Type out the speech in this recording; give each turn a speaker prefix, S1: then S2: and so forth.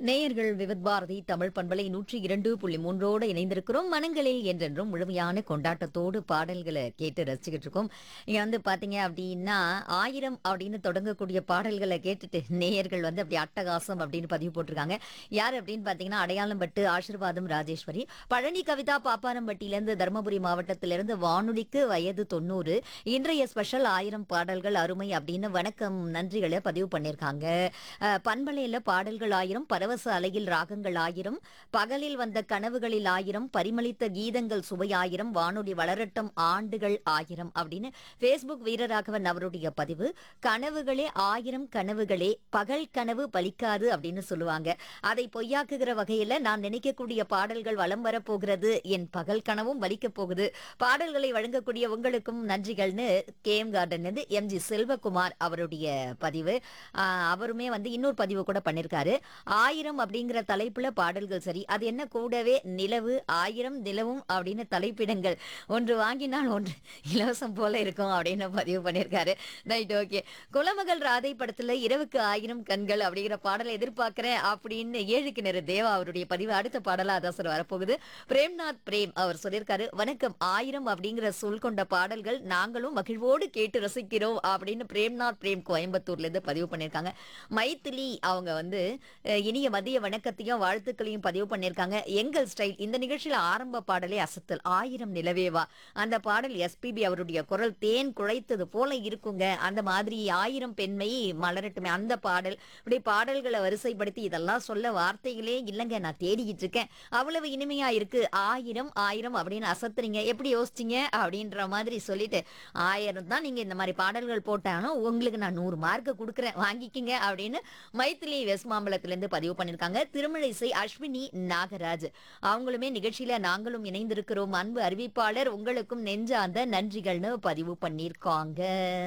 S1: நேயர்கள் விவித் பாரதி தமிழ் பண்பலை நூற்றி இரண்டு புள்ளி மூன்றோடு இணைந்திருக்கிறோம் மனங்களில் என்றென்றும் முழுமையான கொண்டாட்டத்தோடு பாடல்களை கேட்டு ரசிச்சுக்கிட்டு இருக்கோம் இங்க வந்து பாத்தீங்க அப்படின்னா ஆயிரம் அப்படின்னு தொடங்கக்கூடிய பாடல்களை கேட்டுட்டு நேயர்கள் வந்து அப்படி அட்டகாசம் அப்படின்னு பதிவு போட்டிருக்காங்க யார் அப்படின்னு பாத்தீங்கன்னா அடையாளம் பட்டு ஆசீர்வாதம் ராஜேஸ்வரி பழனி கவிதா பாப்பாரம்பட்டியிலிருந்து தருமபுரி மாவட்டத்திலிருந்து வானொலிக்கு வயது தொண்ணூறு இன்றைய ஸ்பெஷல் ஆயிரம் பாடல்கள் அருமை அப்படின்னு வணக்கம் நன்றிகளை பதிவு பண்ணியிருக்காங்க அஹ், பண்பலையில பாடல்கள் ஆயிரம் பரவச அலையில் ராகங்கள் ஆயிரம் பகலில் வந்த கனவுகளில் ஆயிரம் பரிமளித்த கீதங்கள் சுவையாயிரம் வானொலி வளரட்டும் ஆண்டுகள் ஆயிரம் அப்படின்னு ஃபேஸ்புக் வீரராகவன் அவருடைய பதிவு கனவுகளே ஆயிரம் கனவுகளே பகல் கனவு பலிக்காது அப்படின்னு சொல்லுவாங்க அதை பொய்யாக்குகிற வகையில நான் நினைக்கக்கூடிய பாடல்கள் வலம் வரப்போகிறது என் பகல் கனவும் வலிக்க போகுது பாடல்களை வழங்கக்கூடிய உங்களுக்கும் நன்றிகள்னு கேஎம் கார்டன் இருந்து எம் ஜி செல்வகுமார் அவருடைய பதிவு ஆஹ் அவருமே வந்து இன்னொரு பதிவு கூட பண்ணிருக்காரு ஆயிரம் அப்படிங்கிற தலைப்புல பாடல்கள் சரி அது என்ன கூடவே நிலவு ஆயிரம் நிலவும் அப்படின்னு தலைப்பிடங்கள் ஒன்று வாங்கினால் ஒன்று இலவசம் போல இருக்கும் அப்படின்னு பதிவு பண்ணியிருக்காரு ரைட் ஓகே குலமகள் ராதை படத்துல இரவுக்கு ஆயிரம் கண்கள் அப்படிங்கிற பாடலை எதிர்பார்க்கிறேன் அப்படின்னு ஏழு கிணறு தேவா அவருடைய பதிவு அடுத்த பாடலா அதான் சார் வரப்போகுது பிரேம்நாத் பிரேம் அவர் சொல்லியிருக்காரு வணக்கம் ஆயிரம் அப்படிங்கிற சொல் கொண்ட பாடல்கள் நாங்களும் மகிழ்வோடு கேட்டு ரசிக்கிறோம் அப்படின்னு பிரேம்நாத் பிரேம் கோயம்புத்தூர்ல இருந்து பதிவு பண்ணியிருக்காங்க மைத்திலி அவங்க வந்து அஹ், இனிய மதிய வணக்கத்தையும் வாழ்த்துக்களையும் பதிவு பண்ணியிருக்காங்க எங்கள் ஸ்டைல் இந்த நிகழ்ச்சியில ஆரம்ப பாடலே அசத்தல் ஆயிரம் நிலவேவா அந்த பாடல் எஸ்பிபி அவருடைய குரல் தேன் குழைத்தது போல இருக்குங்க அந்த மாதிரி ஆயிரம் பெண்மை மலரட்டுமே அந்த பாடல் இப்படி பாடல்களை வரிசைப்படுத்தி இதெல்லாம் சொல்ல வார்த்தைகளே இல்லைங்க நான் தேடிக்கிட்டு இருக்கேன் அவ்வளவு இனிமையா இருக்கு ஆயிரம் ஆயிரம் அப்படின்னு அசத்துறீங்க எப்படி யோசிச்சீங்க அப்படின்ற மாதிரி சொல்லிட்டு ஆயிரம் தான் நீங்க இந்த மாதிரி பாடல்கள் போட்டாலும் உங்களுக்கு நான் நூறு மார்க் கொடுக்குறேன் வாங்கிக்கிங்க அப்படின்னு மைத்திலி வெஸ்ட் மாம்பலத்துல இருந்து பதிவு பண்ணிருக்காங்க திருமழிசை அஸ்வினி நாகராஜ் அவங்களுமே நிகழ்ச்சியில நாங்களும் இணைந்திருக்கிறோம் அன்பு அறிவிப்பாளர் உங்களுக்கும் நெஞ்சார்ந்த நன்றிகள்னு பதிவு பண்ணிருக்காங்க